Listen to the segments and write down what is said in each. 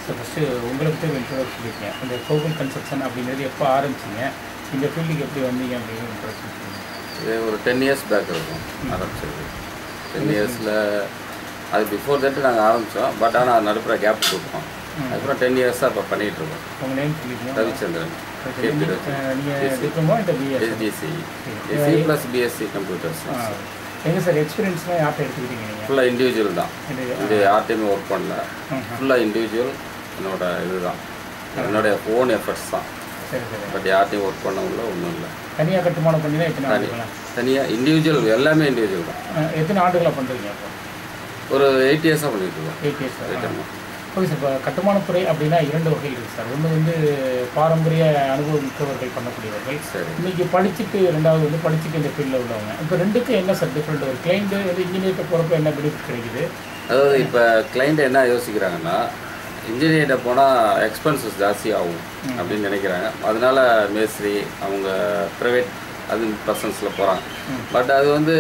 So first உங்களை பற்றி ஒரு இன்ட்ரோடக்ஷன் சொல்லியிருக்கேன் இந்த கோகுல் கன்ஸ்ட்ரக்ஷன் அப்படிங்கிறது எப்போ ஆரம்பிச்சிங்க இந்த ஃபீல்டுக்கு எப்படி வந்தீங்க அப்படின்னு இன்ட்ரோடக்ஷன் சொல்லுங்கள் இது ஒரு டென் இயர்ஸ் பேக் இருக்கும் ஆரம்பிச்சது டென் இயர்ஸில் அது பிஃபோர் தட்டு நாங்கள் ஆரம்பித்தோம் பட் ஆனால் நடுப்புற கேப் கொடுத்தோம் அதுக்கப்புறம் டென் இயர்ஸாக இப்போ பண்ணிகிட்டு இருக்கோம் உங்கள் நேம் சொல்லிக்கணும் ரவிச்சந்திரன் கேபி நீங்கள் டிப்ளமோ இந்த BS STC SC plus BSc computers எங்கே சார் எக்ஸ்பீரியன்ஸ்லாம் யார்கிட்ட எடுத்துக்கிட்டீங்க நீங்கள் ஃபுல்லாக இண்டிவிஜுவல் தான் இது யார்ட்டையுமே ஒர்க் பண்ணல ம். ஃபுல்லாக இண்டிவிஜுவல் என்னோட இதுதான் என்னுடைய ஓன் எஃபர்ட்ஸ் தான் சரி சரி பட் யார்ட்டையும் ஒர்க் பண்ணவுள்ள ஒன்றும் இல்லை தனியாக கட்டுமானம் பண்ணி தான் எத்தனை ஆண்டுகளா தனியாக இண்டிவிஜுவல் எல்லாமே இண்டிவிஜுவல் தான் அஹ், எத்தனை ஆண்டுகளாக பண்ணுறீங்க அப்போ ஒரு எயிட் இயர்ஸாக பண்ணிட்டு இருக்கோம் எயிட் இயர்ஸ் Right, ஆமா. ஓகே சார் இப்போ கட்டுமானத்துறை அப்படின்னா இரண்டு வகைகள் இருக்குது சார் ஒன்று வந்து பாரம்பரிய அனுபவம் மிக்கவர்கள் பண்ணக்கூடியவர்கள் சரி இன்னைக்கு படிச்சுட்டு ரெண்டாவது வந்து படிச்சுட்டு இந்த ஃபீல்டில் உள்ளவங்க இப்போ ரெண்டுக்கும் என்ன சார் டிஃப்ரெண்ட் ஒரு கிளைண்ட் வந்து இன்ஜினியர்கிட்ட போகிறப்ப என்ன பெனிஃபிட் கிடைக்குது அதாவது இப்போ கிளைண்ட் என்ன யோசிக்கிறாங்கன்னா இன்ஜினியர்கிட்ட போனால் எக்ஸ்பென்சஸ் ஜாஸ்தி ஆகும் அப்படின்னு நினைக்கிறாங்க அதனால மேஸ்திரி அவங்க ப்ரைவேட் அது பர்சன்ஸில் போகிறாங்க பட் அது வந்து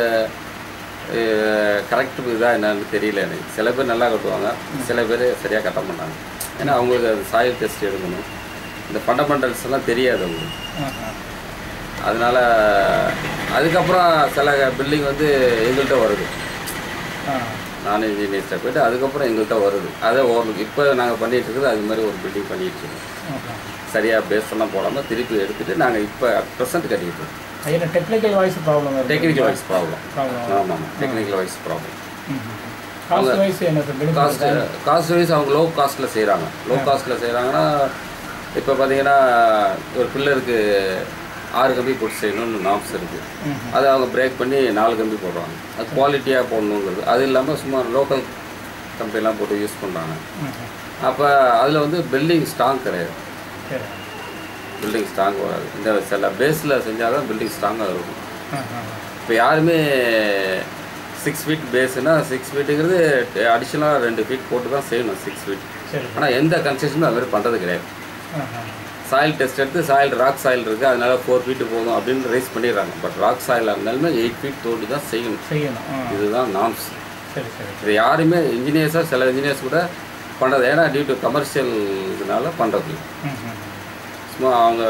கரெக்ட் இதாக என்னன்னு தெரியல எனக்கு சில பேர் நல்லா கட்டுவாங்க சில பேர் சரியாக கட்ட மாட்டாங்க ஏன்னா அவங்களுக்கு அது சாயில் டெஸ்ட் எடுக்கணும் இந்த ஃபண்டமெண்டல்ஸ் எல்லாம் தெரியாது அவங்களுக்கு ஆஹா. அதனால அதுக்கப்புறம் சில பில்டிங் வந்து எங்கள்கிட்ட வருது ஆ நான் இன்ஜினியர்ஸ்ட்டை போயிட்டு அதுக்கப்புறம் எங்கள்கிட்ட வருது அதே ஓரளவுக்கு இப்போ நாங்கள் பண்ணிட்டு இருக்குது அது மாதிரி ஒரு பில்டிங் பண்ணிட்டு இருக்கோம் ஆஹா. சரியாக பேஸ் எல்லாம் போடாமல் திருப்பி எடுத்துட்டு நாங்கள் இப்போ ப்ரெசென்ட் கட்டிக்கிட்டு இருக்கோம் என்ன டெக்னிக்கல் வாய்ஸ் ப்ராப்ளம் வருது டெக்னிக்கல் வைஸ் ப்ராப்ளம் ப்ராப்ளம் ஆமாம் technical wise problem cost wise என்ன sir benefit cost cost wise அவங்க லோ காஸ்ட்டில் செய்கிறாங்க லோ காஸ்ட்டில் செய்கிறாங்கன்னா இப்போ பார்த்தீங்கன்னா ஒரு பில்லருக்கு ஆறு கம்பி போட்டு செய்யணும்னு நாம்ஸ் இருக்குது ம்ஹும். அதை அவங்க பிரேக் பண்ணி நாலு கம்பி போடுறாங்க அது குவாலிட்டியாக போடணுங்கிறது அது இல்லாமல் சும்மா லோக்கல் கம்பியெல்லாம் போட்டு யூஸ் பண்ணுறாங்க அப்போ அதில் வந்து பில்டிங் ஸ்ட்ராங் கிடையாது சரி பில்டிங் ஸ்ட்ராங் வராது இந்த சில பேஸில் செஞ்சால் தான் பில்டிங் ஸ்ட்ராங்காக இருக்கும் ஆஹா. இப்போ யாருமே சிக்ஸ் ஃபீட் பேஸுனா சிக்ஸ் ஃபீட்டுங்கிறது அடிஷ்னலாக ரெண்டு ஃபீட் போட்டு தான் செய்யணும் சிக்ஸ் ஃபீட் சரி ஆனால் எந்த கன்ஸ்ட்ரக்ஷனும் அது மாதிரி பண்ணுறது கிடையாது ஆஹா. சாயில் டெஸ்ட் எடுத்து சாயில் ராக் சாயில் இருக்குது அதனால ஃபோர் ஃபீட்டு போதும் அப்படின்னு ரைஸ் பண்ணிடுறாங்க பட் ராக் சாயிலாக இருந்தாலுமே எயிட் ஃபீட் தோண்டி தான் செய்யணும் செய்யணும் ஆ இதுதான் நாம்ஸ் சரி சரி இது யாருமே இன்ஜினியர்ஸாக சில இன்ஜினியர்ஸ் கூட பண்ணுறது ஏன்னா டியூ டு கமர்ஷியல் இதனால பண்ணுறது ம்ஹும். சும்மா அவங்க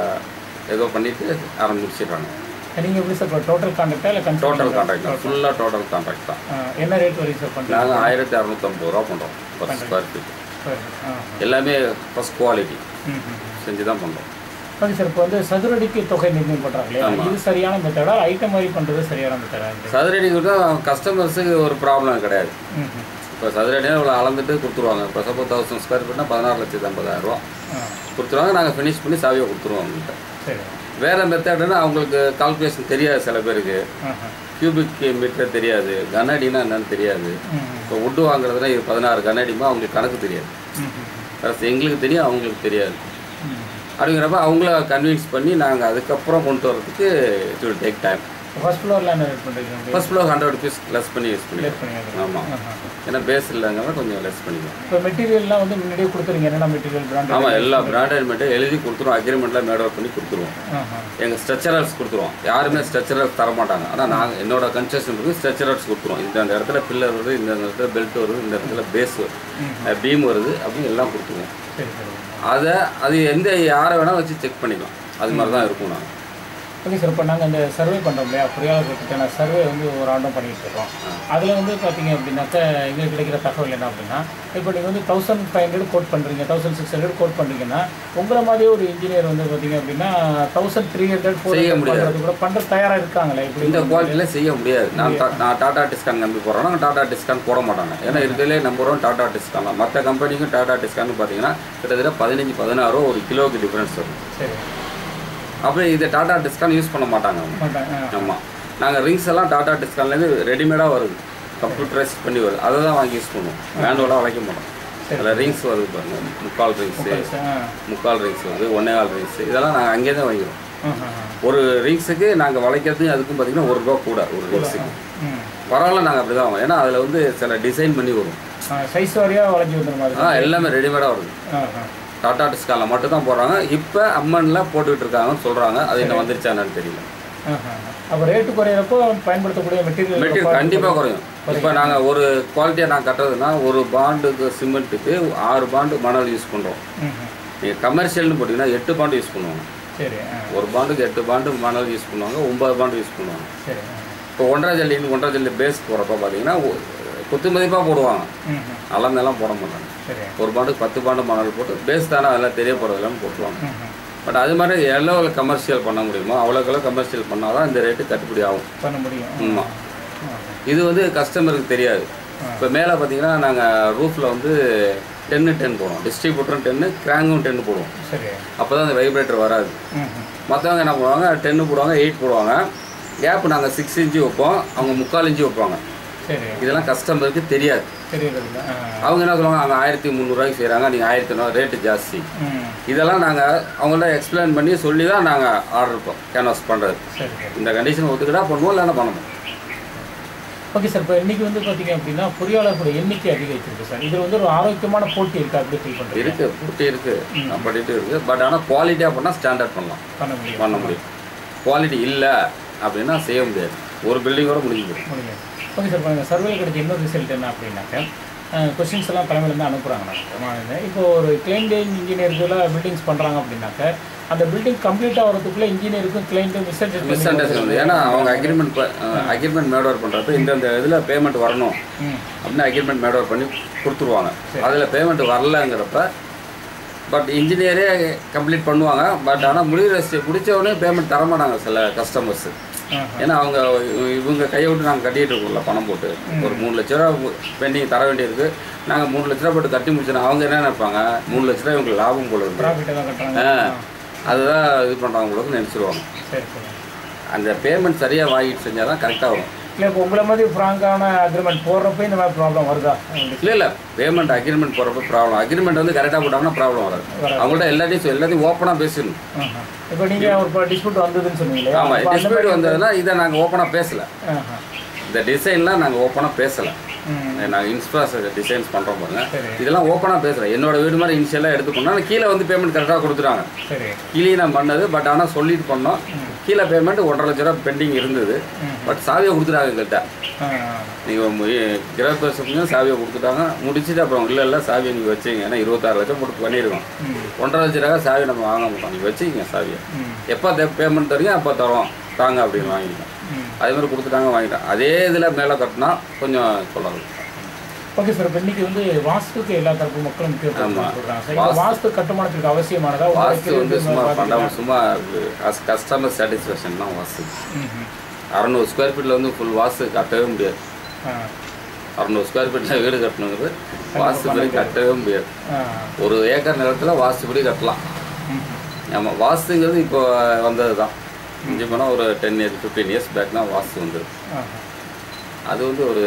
ஏதோ பண்ணிட்டு ஆரம்பிச்சிடுறாங்க நீங்கள் எப்படி சார் இப்போ டோட்டல் கான்ட்ராக்டா இல்லை டோட்டல் கன்ஸ்ட்ரக்ஷன் கான்ட்ராக்ட் தான் ஃபுல்லாக டோட்டல் கான்ட்ராக்ட் தான் என்ன ரேட் வரைக்கும் சார் பண்ணுறீங்க நாங்கள் ஆயிரத்தி அறநூற்றம்பது ரூபா பண்ணுறோம் பர் ஸ்கொயர் ஃபீட் சரி ஆ எல்லாமே ஃபஸ்ட் குவாலிட்டி ம் செஞ்சு தான் பண்ணுறோம் ஓகே சார் இப்போ வந்து சதுரடிக்கு தொகை நிர்ணயம் பண்ணுறாங்க இல்லையா இது சரியான மெத்தடா ஐட்டம் மாதிரி பண்ணுறது சரியான மெத்தடா இது சதுரடி கொடுத்தா கஸ்டமர்ஸுக்கு ஒரு ப்ராப்ளம் கிடையாது ம் இப்போ சதுரடியாக இவ்வளோ அளந்துட்டு கொடுத்துருவாங்க இப்போ சப்போஸ் தௌசண்ட் ஸ்கொயர் ஃபீட்னா பதினாறு லட்சத்து ஐம்பதாயிரம் ரூபா ஆ கொடுத்துருவாங்க நாங்கள் ஃபினிஷ் பண்ணி சாவியை கொடுத்துருவோம் அவங்கள்ட்ட சரி வேறு மெத்தட்னா அவங்களுக்கு கால்குலேஷன் தெரியாது சில பேருக்கு ஆஹா கியூபிக் மீட்டர் தெரியாது கனடினா என்னன்னு தெரியாது ம் இப்போ வுட்டு வாங்குறதுனா இது பதினாறு கனடிமா அவங்களுக்கு கணக்கு தெரியாது ம் ப்ளஸ் எங்களுக்கு தெரியும் அவங்களுக்கு தெரியாது ம் அப்படிங்கிறப்ப அவங்கள கன்வின்ஸ் பண்ணி நாங்கள் அதுக்கப்புறம் கொண்டு வரதுக்கு it will take time first ஃப்ளோரில் என்ன ரேட் பண்ணுறீங்க first floor hundred rupees less பண்ணி யூஸ் லேட் பண்ணிக்கலாம் பண்ணிடுறேன் ஆமாம் ஆஹா ஏன்னா பேஸ் இல்லைங்கிறத கொஞ்சம் லெஸ் பண்ணிக்கலாம் இப்போ மெட்டீரியல்லாம் வந்து முன்னாடியே கொடுத்துருங்க என்னென்ன மெட்டீரியல் பிராண்ட் ஆமாம் எல்லா பிராண்டட் மட்டும் எழுதி கொடுத்துருவோம் அக்ரிமெண்ட்டில் மேட் அவுட் பண்ணி கொடுத்துருவோம் ஆஹா எங்கள் ஸ்ட்ரக்சரல்ஸ் கொடுத்துருவோம் யாருமே ஸ்ட்ரக்சரல்ஸ் தர மாட்டாங்க ஆனால் நாங்கள் என்னோட கன்ஸ்ட்ரக்ஷன் இருக்குது ஸ்ட்ரக்சரல்ஸ் கொடுத்துருவோம் இந்த அந்த இடத்துல பில்லர் வருது இந்த இடத்துல பெல்ட் வருது இந்த இடத்துல பேஸ் பீம் வருது அப்படின்னு எல்லாம் கொடுத்துருவோம் சரி சரி அதை அது எந்த யாரை வேணால் வச்சு செக் பண்ணிக்கலாம் அது மாதிரி தான் இருக்கும் நாங்கள் ஓகே சார் இப்போ நாங்கள் இந்த சர்வே பண்ணுறோம் இல்லையா பொறியாளர்களுக்கான சர்வே வந்து ஒரு ஆண்டும் பண்ணிட்டு இருக்கோம் அதில் வந்து பார்த்தீங்க அப்படின்னாக்க எங்களுக்கு கிடைக்கிற தகவல் என்ன அப்படின்னா இப்போ நீங்கள் வந்து தௌசண்ட் ஃபைவ் ஹண்ட்ரட் கோட் பண்ணுறீங்க தௌசண்ட் சிக்ஸ் ஹண்ட்ரட் கோட் பண்ணுறீங்கன்னா உங்களை மாதிரியே ஒரு இன்ஜினியர் வந்து பார்த்தீங்க அப்படின்னா தௌசண்ட் த்ரீ ஹண்ட்ரட் ஃபோர் செய்ய ஹண்ட்ரட் முடியாது. பண்ணுறது கூட பண்ணுற தயாராக இருக்காங்களே இப்படி இந்த குவாலிட்டியில் செய்ய முடியாது நான் டா- நான் டாடா டிஸ்கான் நம்பி போடுறேன்னா டாடா டிஸ்கான் போட மாட்டாங்க ஏன்னா இருக்கிறதுலே நம்பர் ஒன் டாடா டிஸ்கான் தான் மற்ற கம்பெனிக்கும் டாடா டிஸ்கான் பார்த்தீங்கன்னா கிட்டத்தட்ட பதினஞ்சு பதினாறு ஒரு கிலோவுக்கு டிஃப்ரென்ஸ் வரும் சரி அப்போ இது டாடா டிஸ்கான் யூஸ் பண்ண மாட்டாங்க அவங்க மாட்டேன் ஆ ஆமாம் நாங்கள் ரிங்ஸ் எல்லாம் டாடா டிஸ்கான்லேருந்து ரெடிமேடாக வருது கம்ப்யூட்டரைஸ் பண்ணி வருது அதை தான் வாங்கி யூஸ் பண்ணுவோம் மேனுவலாக வளைக்க மாட்டோம் அதில் ரிங்ஸ் வருது பாருங்க முக்கால் ரிங்ஸு ஆ முக்கால் ரிங்ஸ் வருது ஒன்னே கால் ரிங்ஸ் இதெல்லாம் நாங்கள் அங்கேயே தான் வாங்கிடுவோம் ஆஹா. ஒரு ரிங்ஸுக்கு நாங்கள் வளைக்கிறதுக்கு அதுக்கும் பார்த்தீங்கன்னா ஒரு ரூபா கூட ஒரு ரிங்ஸுக்கு ம் பரவாயில்ல நாங்கள் அப்படி தான் வாங்குவோம் ஏன்னா அதில் வந்து சில டிசைன் பண்ணி வரும் சைஸ் வாரியாக வளைஞ்சி வந்துடும் ஆ மாதிரி எல்லாமே ரெடிமேடாக வருது ஆஹா டாடா டிஸ்கானில் மட்டும் தான் போடுறாங்க இப்போ அம்மனில் போட்டுக்கிட்டு இருக்காங்கன்னு சொல்கிறாங்க அது என்ன வந்துருச்சா என்னன்னு தெரியல ஆஹா அப்போ ரேட்டு குறையிறப்போ பயன்படுத்தக்கூடிய மெட்டீரியல் மெட்டீரியல் கண்டிப்பாக குறையும் இப்போ நாங்கள் ஒரு குவாலிட்டியாக நான் கட்டுறதுன்னா ஒரு பாண்டுக்கு சிமெண்ட்டுக்கு ஆறு பாண்டு மணல் யூஸ் பண்ணுறோம் ம் ம். நீங்கள் கமர்ஷியல்னு போட்டிங்கன்னா எட்டு பாண்டு யூஸ் பண்ணுவாங்க சரி ஆ ஒரு பாண்டுக்கு எட்டு பாண்டு மணல் யூஸ் பண்ணுவாங்க ஒன்பது பாண்டு யூஸ் பண்ணுவாங்க சரி ஆ. இப்போ ஒன்றரை ஜல்லின்னு ஒன்றரை ஜல்லி பேஸ் போடுறப்ப பார்த்தீங்கன்னா ஒ- குத்து மதிப்பாக போடுவாங்க ம் ம். அளந்தெல்லாம் போட மாட்டாங்க சரி ஒரு பாண்டுக்கு பத்து பாண்டு மணல் போட்டு பேஸ் தானே அதெல்லாம் தெரிய போகிறதெல்லாம் போட்டுருவாங்க ம் ம். பட் அது மாதிரி எவ்வளோ கமர்ஷியல் பண்ண முடியுமோ அவ்வளோக்கெல்லாம் கமர்ஷியல் பண்ணால் தான் இந்த ரேட்டு கட்டுப்படி ஆகும் பண்ண முடியும் ஆமாம் ஆ. இது வந்து கஸ்டமருக்கு தெரியாது இப்போ மேலே பார்த்தீங்கன்னா நாங்கள் ரூஃபில் வந்து டென்னு டென் போடுவோம் டிஸ்ட்ரிபியூட்டரும் டென்னு கிராங்கும் டென்னு போடுவோம் சரி அப்போ தான் அந்த வைப்ரேட்டர் வராது ம் ம். மற்றவங்க என்ன பண்ணுவாங்க டென்னு போடுவாங்க எயிட் போடுவாங்க கேப் நாங்கள் சிக்ஸ் இன்ச்சு வைப்போம் அவங்க முக்கால் இன்ச்சு வைப்பாங்க சரி இதெல்லாம் கஸ்டமருக்கு தெரியாது தெரியறதில்ல ஆ அவங்க என்ன சொல்லுவாங்க அவங்க ஆயிரத்தி முந்நூறுரூவாய்க்கு செய்கிறாங்க நீங்கள் ஆயிரத்தி நூறு ரேட்டு ஜாஸ்தி ம் இதெல்லாம் நாங்கள் அவங்கள்ட்ட எக்ஸ்பிளைன் பண்ணி சொல்லி தான் நாங்கள் ஆர்டர் கேன்வாஸ் பண்ணுறது சரி சரி இந்த கண்டிஷன் ஒத்துக்கிட்டா பண்ணுவோம் இல்லைன்னா பண்ணணும் ஓகே சார் இப்போ இன்னைக்கு வந்து பார்த்தீங்க அப்படின்னா பொறியாளர்களுடைய எண்ணிக்கை அதிகரிச்சிருக்கு சார் இதில் வந்து ஒரு ஆரோக்கியமான போட்டி இருக்கா அப்படி ஃபீல் பண்ணுறீங்க இருக்கு புட்டி இருக்கு நான் பண்ணிட்டு இருக்கு பட் ஆனால் குவாலிட்டியாக பண்ணால் ஸ்டாண்டர்ட் பண்ணலாம் பண்ண முடியும் பண்ண முடியும் குவாலிட்டி இல்லை அப்படின்னா செய்ய முடியாது ஒரு பில்டிங்கோட முடிஞ்சு போயிடும் முடியும் ஓகே சார் இப்போ சர்வே கிடைச்ச இன்னொரு ரிசல்ட் என்ன அப்படின்னாக்க கொஸ்டின்ஸ் எல்லாம் தலைமையிலேருந்து அனுப்புகிறாங்க நமக்கு இப்போ ஒரு கிளைண்ட் இன்ஜினியருக்குலாம் பில்டிங்ஸ் பண்ணுறாங்க அப்படின்னாக்க அந்த பில்டிங் கம்ப்ளீட் ஆகிறதுக்குள்ளே இன்ஜினியருக்கும் கிளைண்ட்டும் மிஸ் மிஸ் அண்டர்ஸ்டாண்டிங் வந்து ஏன்னா அவங்க அக்ரிமெண்ட் அக்ரிமெண்ட் மேட் ஓவர் பண்ணுறப்ப இந்தந்த இதில் பேமெண்ட் வரணும் ம் அப்படின்னு அக்ரிமெண்ட் மேட் ஓவர் பண்ணி கொடுத்துருவாங்க அதில் பேமெண்ட் வரலங்கிறப்ப பட் இன்ஜினியரே கம்ப்ளீட் பண்ணுவாங்க பட் ஆனால் முடிவு ரசிச்சு பிடிச்ச உடனே பேமெண்ட் தர மாட்டாங்க சில கஸ்டமர்ஸ் ஆஹா. ஏன்னா அவங்க இவங்க கையை விட்டு நாங்கள் கட்டிட்டு இருக்கோம்ல பணம் போட்டு ஒரு மூணு லட்ச ரூபா பெண்டிங் தர வேண்டியிருக்கு நாங்கள் மூணு லட்ச ரூபா போட்டு கட்டி முடிச்சோன்னா அவங்க என்ன நினைப்பாங்க மூணு லட்ச ரூபா இவங்களுக்கு லாபம் போல இருக்கு ப்ராஃபிட் எல்லாம் கட்டுறாங்க ஆ, அதுதான் இது பண்ணுறவங்க கூட நினச்சிருவாங்க சரி சரி அந்த பேமெண்ட் சரியாக வாங்கிட்டு செஞ்சால் தான் கரெக்டாக வரும் இல்லை இப்போ உங்களை மாதிரி ஃப்ராங்கான அக்ரிமெண்ட் போடுறப்ப இந்த மாதிரி ப்ராப்ளம் வருதா உங்களுக்கு? இல்லை இல்லை பேமெண்ட் அக்ரிமெண்ட் போகிறப்ப ப்ராப்ளம் அக்ரிமெண்ட் வந்து கரெக்டாக போட்டாங்கன்னா ப்ராப்ளம் வராது வராது. அவங்கள்ட்ட எல்லாத்தையும் சொ- எல்லாத்தையும் ஓப்பனாக பேசணும் ஆஹா. இப்போ நீங்கள் ஒரு டிஸ்பியூட் வந்ததுன்னு சொன்னீங்க இல்லையா ஆமாம் அப்ப அந்த டிஸ்பியூட் மாதிரி- வந்ததுன்னா இதை நாங்கள் ஓப்பனாக பேசலை ஆஹா. இந்த டிசைன்லாம் நாங்கள் ஓப்பனாக பேசலை ம் நாங்கள் இன்ஸ்பிராஸ்ட்ரக்சர் டிசைன்ஸ் பண்ணுறோம் பாருங்க சரி இதெல்லாம் ஓப்பனாக பேசுகிறேன் என்னோட வீடு மாதிரி இனிஷியலாக எடுத்துக்கணும் ஆனால் கீழே வந்து பேமெண்ட் கரெக்டாக கொடுத்துட்டாங்க சரி கீழே நான் பண்ணது பட் ஆனால் சொல்லிட்டு பண்ணோம் கீழே பேமெண்ட் ஒன்றரை லட்ச ரூபா பெண்டிங் இருந்தது ம். பட் சாவியை கொடுத்துட்டாங்க எங்கள்கிட்ட ஆ நீங்கள் கிரகப்பிரசத்துக்கு சாவியை கொடுத்துட்டாங்க முடிச்சுட்டு அப்புறம் இல்லை இல்லை சாவியை நீங்கள் வச்சுங்க ஏன்னா இருபத்தாறு லட்சம் போட்டு பண்ணியிருக்கோம் ம் ஒன்றரை லட்ச ரூபா சாவி நம்ம வாங்க மாட்டோம் நீங்கள் வச்சுக்கங்க சாவியை ம் எப்போ பேமெண்ட் தரீங்க அப்போ தரோம் தாங்க அப்படின்னு வாங்கிட்டோம் ம் அதே மாதிரி கொடுத்துட்டாங்க வாங்கிட்டோம் அதே இதில் மேலே கட்டினா கொஞ்சம் சொல்லலாம் ஓகே சார் இப்போ இன்னைக்கு வந்து வாஸ்துக்கு எல்லா தரப்பு மக்களும் முக்கியத்துவம் ஆமா. கொடுக்குறாங்க சார் இந்த வாஸ்து கட்டுமானத்துக்கு அவசியமானதா வாஸ்து வந்து சும்மா உங்களுக்கு பண்ணாமல் சும்மா கஸ்டமர் சாட்டிஸ்ஃபேக்ஷன் தான் வாஸ்து ம் ம். அறநூறு ஸ்கொயர் ஃபீட்டில் வந்து ஃபுல் வாஸ்து கட்டவே முடியாது ஆ அறநூறு ஸ்கொயர் ஃபீட்டில் வீடு கட்டணுங்கிறது வாஸ்துபடி கட்டவே முடியாது ஆ ஒரு ஏக்கர் நிலத்தில் வாஸ்துபடி கட்டலாம் ம் ஆமாம் வாஸ்துங்கிறது இப்போ வந்தது தான் இஞ்சி போனால் ஒரு ten years fifteen years back தான் வாஸ்து வந்தது ஆ அது வந்து ஒரு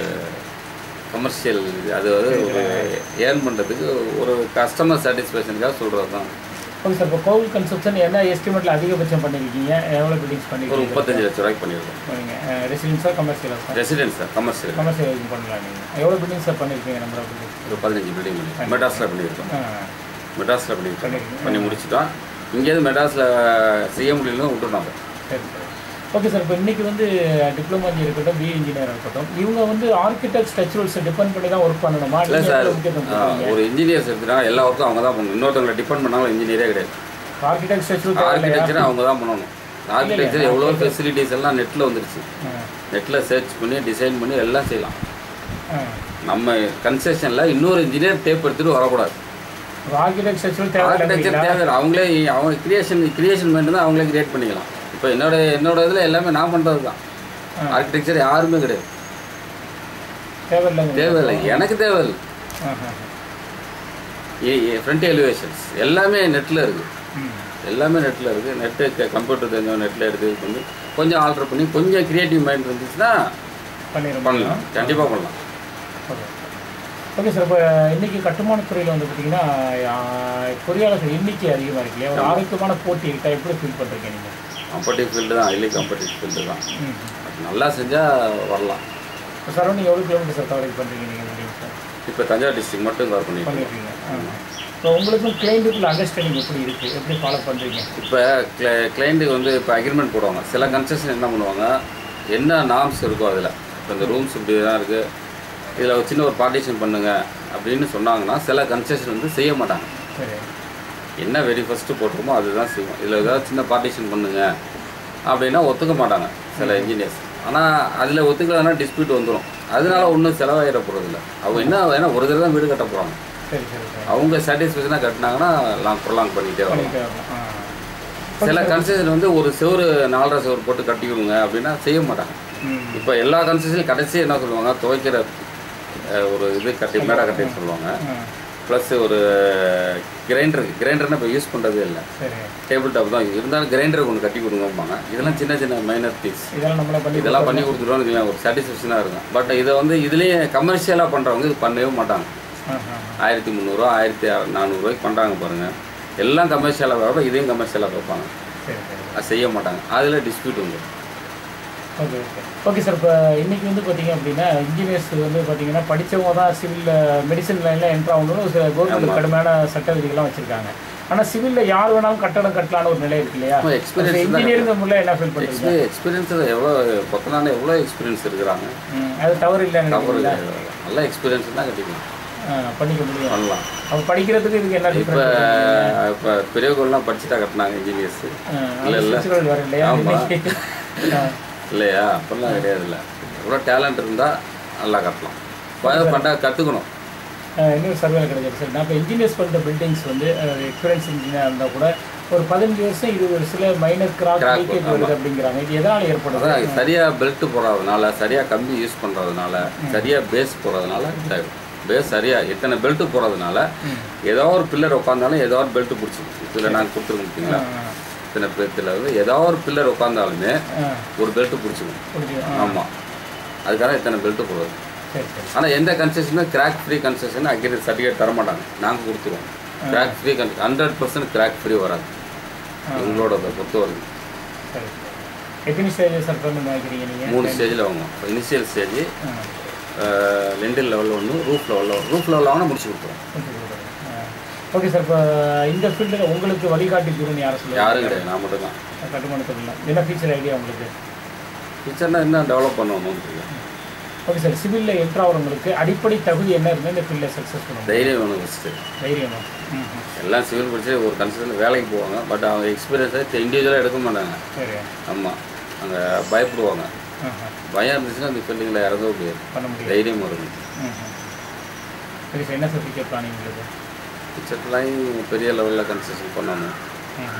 கமர்ஷியல் அது வந்து ஒரு ஏர்ன் பண்ணுறதுக்கு ஒரு கஸ்டமர் சாட்டிஸ்ஃபேக்ஷனுக்காக சொல்கிறது தான் ஓகே சார் இப்போ கோவில் கன்ஸ்ட்ரக்ஷன் என்ன எஸ்டிமேட்டில் அதிகபட்சம் பண்ணியிருக்கீங்க எவ்வளோ பில்டிங்ஸ் ஒரு பண்ணியிருக்கீங்க முப்பத்தஞ்சு லட்ச ரூபாய்க்கு பண்ணியிருக்கோம் நீங்கள் ரெசிடென்ஸாக கமர்ஷியலாக sir residence sir commercial commercial இது பண்ணலாம் நீங்கள் எவ்வளோ பில்டிங் சார் பண்ணியிருக்கீங்க நம்பர் ஆஃப் பில்டிங் ஒரு பதினஞ்சு பில்டிங் பண்ணி மெட்ராஸில் பண்ணியிருக்கோம் ஆ மெட்ராஸில் பண்ணியிருக்கோம் பண்ணியிருக்கீங்க. பண்ணி முடிச்சிட்டோம் இங்கேருந்து மெட்ராஸில் செய்ய முடியலன்னு விட்டுருந்தாங்க சரி சார் ஓகே சார் இப்போ இன்னைக்கு வந்து டிப்ளமோ இன்ஜினியர் இருக்கட்டும் பிஏ இன்ஜினியர் இருக்கட்டும் இவங்க வந்து ஆர்கிடெக்ட் ஸ்ட்ரக்சரல்ஸை டிபெண்ட் பண்ணி தான் ஒர்க் பண்ணணுமா இல்லை நீங்க சார் எவ்வளவு முக்கியத்துவம் ஆ, கொடுக்குறீங்க? ஒரு இன்ஜினியர்ஸ் எடுத்துட்டாங்க எல்லா ஒர்க்கும் அவங்க தான் பண்ணணும் இன்னொருத்தவங்களை டிபெண்ட் பண்ணாலும் இன்ஜினியரே கிடையாது ஆர்கிடெக்ட் ஸ்ட்ரக்சரல் தேவையில்லையா ஆர்கிடெக்சர் அவங்க தான் பண்ணணும் ஆர்கிடெக்சர் எவ்வளோ ஃபெசிலிட்டிஸ் எல்லாம் நெட்டில் வந்துருச்சு நெட்டில் சர்ச் பண்ணி டிசைன் பண்ணி எல்லாம் செய்யலாம் நம்ம கன்ஸ்ட்ரக்ஷனில் இன்னொரு இன்ஜினியர் டேப் எடுத்துகிட்டு வரக்கூடாது ஆர்கிடெக்ட் ஸ்ட்ரக்சரல் ஆர்கிடெக்சர் தேவையில்லை தேவை அவங்களே அவங்க கிரியேஷன் கிரியேஷன் மட்டும் தான் அவங்களே கிரியேட் பண்ணிக்கலாம் இப்போ என்னோட என்னோட இதில் எல்லாமே நான் பண்ணுறது தான் ஆ. ஆர்கிடெக்சர் யாருமே கிடையாது தேவையில்லைங்க தேவையில்லை எனக்கு தேவையில்லை ஃப்ரண்ட் எலிவேஷன்ஸ் எல்லாமே நெட்டில் இருக்குது எல்லாமே நெட்டில் இருக்குது நெட்டு கம்ப்யூட்டர் தெரிஞ்சவங்க நெட்டில் எடுத்து இது பண்ணி கொஞ்சம் ஆல்டர் பண்ணி கொஞ்சம் கிரியேட்டிவ் மைண்ட் இருந்துச்சுன்னா பண்ணிடுறோம் பண்ணலாம் கண்டிப்பாக பண்ணலாம் ஓகே ஓகே சார் இப்போ இன்னைக்கு கட்டுமானத்துறையில் வந்து பார்த்தீங்கன்னா ஆ, பொறியாளர்கள் எண்ணிக்கை அதிகமாக இருக்கு இல்லையா ஒரு ஆரோக்கியமான போட்டி இருக்கா எப்படி ஃபீல் பண்ணுறீங்க நீங்கள் கம்பெட்டிவ் ஃபீல்டு தான் ஹைலி கம்பெட்டிவ் ஃபீல்டு தான் அது நல்லா செஞ்சால் வரலாம் இப்போ சரௌண்டிங் எவ்வளோ கிலோமீட்டர் சார் கவரேஜ் பண்ணுறீங்க நீங்கள் பில்டிங் சார் இப்போ தஞ்சாவூர் டிஸ்ட்ரிக்ட் மட்டும் கவர் பண்ணிட்டு பண்ணியிருக்கீங்க ஆ. இப்போ உங்களுக்கும் கிளைண்ட்டுக்குள்ள அண்டர்ஸ்டாண்டிங் எப்படி இருக்குது எப்படி ஃபாலோ பண்ணுறீங்க இப்போ கிளைண்ட்டுக்கு வந்து இப்போ அக்ரிமெண்ட் போடுவாங்க சில கன்ஸ்ட்ரக்ஷன் என்ன பண்ணுவாங்க என்ன நார்ம்ஸ் இருக்கோ அதில் இப்போ இந்த ரூம்ஸ் இப்படி தான் இருக்குது இதில் ஒரு சின்ன ஒரு பார்ட்டிஷன் பண்ணுங்க அப்படின்னு சொன்னாங்கன்னா சில கன்ஸ்ட்ரக்ஷன் வந்து செய்ய மாட்டாங்க சரி என்ன வெரி ஃபஸ்ட்டு போட்டிருமோ அதுதான் செய்வோம் இதில் ஏதாவது சின்ன பார்ட்டிஷன் பண்ணுங்க அப்படின்னா ஒத்துக்க மாட்டாங்க சில இன்ஜினியர்ஸ் ஆனால் அதில் ஒத்துக்கலைன்னா டிஸ்பியூட் வந்துடும் அதனால ஒன்றும் செலவாயிட போகிறதில்ல அவங்க என்ன ஏன்னா ஒரு தடவை தான் வீடு கட்ட போகிறாங்க சரி சரி சரி அவங்க சாட்டிஸ்ஃபேக்ஷனாக கட்டினாங்கன்னா லாங் ப்ரொலாங் பண்ணிகிட்டே வரலாம் பண்ணிட்டே வரலாம் ஆ சில கன்ஸ்ட்ரக்ஷன் வந்து ஒரு செவரு நாலரை செவரு போட்டு கட்டி கொடுங்க அப்படின்னா செய்ய மாட்டாங்க ம் இப்போ எல்லா கன்ஸ்ட்ரக்ஷன்லையும் கடைசி என்ன சொல்லுவாங்க துவைக்கிற அஹ், ஒரு இது கட்டி மேடை கட்டி சொல்லுவாங்க ஆ ப்ளஸ் ஒரு கிரைண்டர் கிரைண்டர்னா இப்போ யூஸ் பண்ணுறதே இல்லை சரி டேபிள் டாப் தான் இருந்தாலும் கிரைண்டர் ஒன்று கட்டி கொடுங்கம்பாங்க இதெல்லாம் சின்ன சின்ன மைனர் திங்ஸ் இதெல்லாம் நம்மளே பண்ணி இதெல்லாம் பண்ணி கொடுத்துருவோம்னு வைங்களேன், ஒரு சாட்டிஸ்ஃபேக்ஷனாக இருக்கும் பட் இதை வந்து இதுலேயே கமர்ஷியலாக பண்ணுறவங்க இது பண்ணவே மாட்டாங்க ஆ ஆ ஆயிரத்தி முந்நூறுரூவா ஆயிரத்தி நானூறுரூவாய்க்கு பண்ணுறாங்க பாருங்கள் எல்லாம் கமர்ஷியலாக வைப்பா இதையும் கமர்ஷியலாக வைப்பாங்க சரி சரி அது செய்ய மாட்டாங்க அதில் டிஸ்பியூட் உண்டு ஓகே ஓகே ஓகே சார் இப்போ இன்றைக்கி வந்து பார்த்தீங்க அப்படின்னா இன்ஜினியர்ஸ் வந்து பார்த்தீங்கன்னா படித்தவங்க தான் சிவில் மெடிசன் லைனில் என்ட்ரு ஆகணும்னு ஒரு சில கவர்மெண்ட் கடுமையான சட்ட விதிகள்லாம் வச்சுருக்காங்க ஆனால் சிவிலில் யார் வேணாலும் கட்டடம் கட்டலான்னு ஒரு நிலை இருக்கு இல்லையா ஆமா, experience தான் இன்ஜினியரிங் முறையில் என்ன ஃபீல் பண்ணுறீங்க எக்ஸ்பீ எக்ஸ்பீரியன்ஸ் எவ்வளோ கொத்தனால எவ்வளோ எக்ஸ்பீரியன்ஸ் இருக்கிறாங்க அது தவறு இல்லைன்னு தவறு நினைக்கிறீங்களா? இல்லை. நல்ல எக்ஸ்பீரியன்ஸ் தான் கட்டிக்கலாம் ஆ, பண்ணிக்க முடியும் பண்ணலாம் அப்போ படிக்கிறதுக்கு இதுக்கு என்ன இப்போ டிஃப்ரெண்ட் இப்போ பெரியவங்கள்லாம் படிச்சுட்டா கட்டினாங்க இன்ஜினியர்ஸ் இல்ல, இல்ல. வர இல்லையா ஆமா. ஆ, இல்லையா அப்படிலாம் கிடையாது இல்லை எவ்வளோ டேலண்ட் இருந்தால் நல்லா கட்டலாம் பயம் பண்ணா கற்றுக்கணும் ஆ, இன்னொரு சர்வேல கிடைச்சது சார் நான் இப்போ இன்ஜினியர்ஸ் பண்ணுற பில்டிங்ஸ் வந்து எக்ஸ்பீரியன்ஸ் இன்ஜினியர் இருந்தால் கூட ஒரு பதினஞ்சு வருஷம் இருபது வருஷத்தில் மைனர் கிராக் Crack லீக்கேஜ் ஆமா. வருது அப்படிங்கிறாங்க இது எதனால் ஏற்படுது அதான் சரியாக பெல்ட் போடுறதுனால சரியாக கம்பி யூஸ் பண்ணுறதுனால சரியாக பேஸ் போடுறதுனால பேஸ் சரியாக இத்தனை பெல்ட் போடுறதுனால ஏதோ ஒரு பில்லர் உட்காந்தாலும் ஏதோ ஒரு பெல்ட் பிடிச்சிக்கும் இதில் நாங்கள் கொடுத்துருக்கோம் பார்த்தீங்களா இத்தனை பேர்த்தில் வந்து ஏதோ ஒரு பில்லர் உட்காந்தாலுமே ஆ ஒரு பெல்ட் பிடிச்சிக்கும் புரிஞ்சுது ஆ ஆமாம் அதுக்காக இத்தனை பெல்ட் போடுறது சரி சரி ஆனால் எந்த கன்ஸ்ட்ரக்ஷனும் crack free construction agreement certificate தர மாட்டாங்க நாங்கள் கொடுத்துருவோம் கிராக் ஃப்ரீ கன் ஹண்ட்ரட் பர்சன்ட் கிராக் ஃப்ரீ வராது எங்களோட இதை பொறுத்தவரைக்கும் சரி எத்தனை ஸ்டேஜ் சார் பண்ணி வாங்கிக்கிறீங்க நீங்கள் மூணு ஸ்டேஜில் வாங்குவோம் இனிஷியல் ஸ்டேஜ் லெண்டில் லெவலில் ஒன்று ரூஃப் லெவலில் ரூஃப் லெவலில் வாங்கினா முடிச்சு கொடுத்துருவோம் ஓகே சார் இப்போ இந்த ஃபீல்டில் உங்களுக்கு வழிகாட்டி குருன்னு யாரை சொல்லுவாங்க யாரும் கிடையாது நான் மட்டும்தான் கட்டுமானத்தில் என்ன ஃபீச்சர் ஐடியா உங்களுக்கு ஃபியூச்சர்னா என்ன டெவலப் பண்ணணும் ஓகே சார் சிவிலில் என்ட்ரு ஆகிறவங்களுக்கு அடிப்படை தகுதி என்ன இருந்தால் இந்த ஃபீல்டில் சக்ஸஸ் பண்ணுவோம் தைரியம் வேணும் ஃபஸ்ட்டு தைரியம் தான். ம் ம். எல்லாம் சிவில் படிச்சு ஒரு கன்ஸ்ட்ரக்ஷன் வேலைக்கு போவாங்க பட் அவங்க எக்ஸ்பீரியன்ஸை இண்டிவிஜுவலாக எடுக்க மாட்டாங்க சரி ஆமாம் அங்கே பயப்படுவாங்க ஆ ஆ. பயம் இருந்துச்சுன்னா அந்த ஃபீல்டிங்கில் இறங்க முடியாது பண்ண முடியும் தைரியம் இருக்கும் ம் ம். சரி சார் என்ன சார் ஃபியூச்சர் பிளானிங் உங்களுக்கு ஃபியூச்சர்லாம் பெரிய லெவலில் கன்ஸ்ட்ரக்ஷன் பண்ணணும் ம்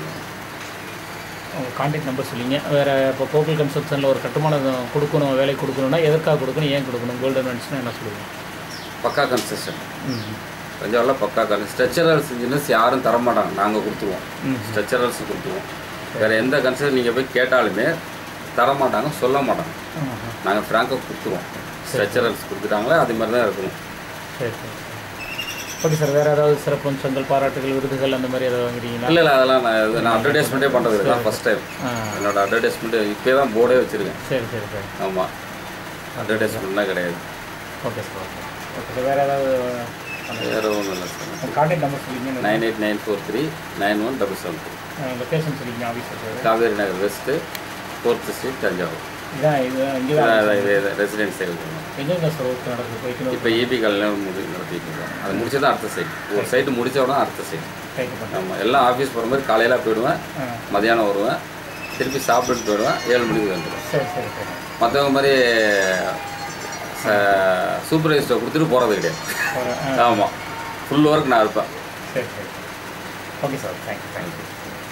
உங்கள் கான்டாக்ட் நம்பர் சொல்லிங்க வேறு இப்போ கோகுல் கன்ஸ்ட்ரக்ஷனில் ஒரு கட்டுமானம் கொடுக்கணும் வேலை கொடுக்கணும்னா எதற்காக கொடுக்கணும் ஏன் கொடுக்கணும் கோல்டன் வென்ஸ்னா என்ன சொல்லுவீங்க பக்கா கன்ஸ்ட்ரக்ஷன் ம் தஞ்சாவூரில் பக்கா கன் ஸ்ட்ரக்சரல்ஸ் இன்ஜினியர்ஸ் யாரும் தர மாட்டாங்க நாங்கள் கொடுத்துருவோம் ம் ஸ்ட்ரக்சரல்ஸ் கொடுத்துருவோம் வேறு எந்த கன்ஸ்ட்ரக்ஷன் நீங்கள் போய் கேட்டாலுமே தர மாட்டாங்க சொல்ல மாட்டாங்க ம் ம். நாங்கள் ஃப்ராங்காக கொடுத்துருவோம் ஸ்ட்ரக்சரல்ஸ் கொடுத்துட்டாங்களே அதே மாதிரி தான் இருக்கணும் சரி சரி ஓகே சார் வேறு ஏதாவது சிறப்பம்சங்கள் பாராட்டுகள் விருதுகள் அந்த மாதிரி ஏதாவது வாங்குறீங்களா இல்லை இல்லை அதெல்லாம் நான் இது- நான் அட்வர்டைஸ்மெண்ட்டே பண்ணுறது இல்லை ஃபஸ்ட் டைம் ஆ என்னோட அட்வர்டைஸ்மெண்ட்டு இப்போ தான் போர்டே வச்சுருக்கேன் சரி சரி சரி ஆமாம் அட்வர்டைஸ்மெண்ட்லாம் கிடையாது okay sir okay okay sir வேறு ஏதாவது வேறு ஒன்றும் இல்லை சார் கான்டாக்ட் நம்பர் சொல்லிங்க nine eight nine four three nine one double seven three location சொல்லிங்க office sir Kaveri Nagar west fourth street Thanjavur இதான் இது இங்கே தான் ரெசிடென்ஸ் இருக்கணும் எங்கெங்க சார் ஒர்க் நடக்குது போய்க்கணும் இப்போ இபி கல்யாணம் முடி நடத்திட்டு இருக்கோம் அது முடிச்சு தான் அடுத்த சைட் ஒரு சைட்டு முடிச்ச உடனே அடுத்த சைட் டைப் பண்ணுறேன் ஆமாம் எல்லாம் ஆஃபீஸ் போகிற மாதிரி காலையில் போயிடுவேன் ஆ மதியானம் வருவேன் திருப்பி சாப்பிட்டுட்டு போயிடுவேன் ஏழு மணிக்கு வந்துடுவேன் சரி சரி சரி மற்றவங்க மாதிரி சூப்பர்வைஸ்டர் கொடுத்துட்டு போகிறது கிடையாது ஒரு- ஆ ஆமாம் ஃபுல் ஒர்க் நான் இருப்பேன் சரி சரி ஓகே சார் தேங்க்யூ தேங்க்யூ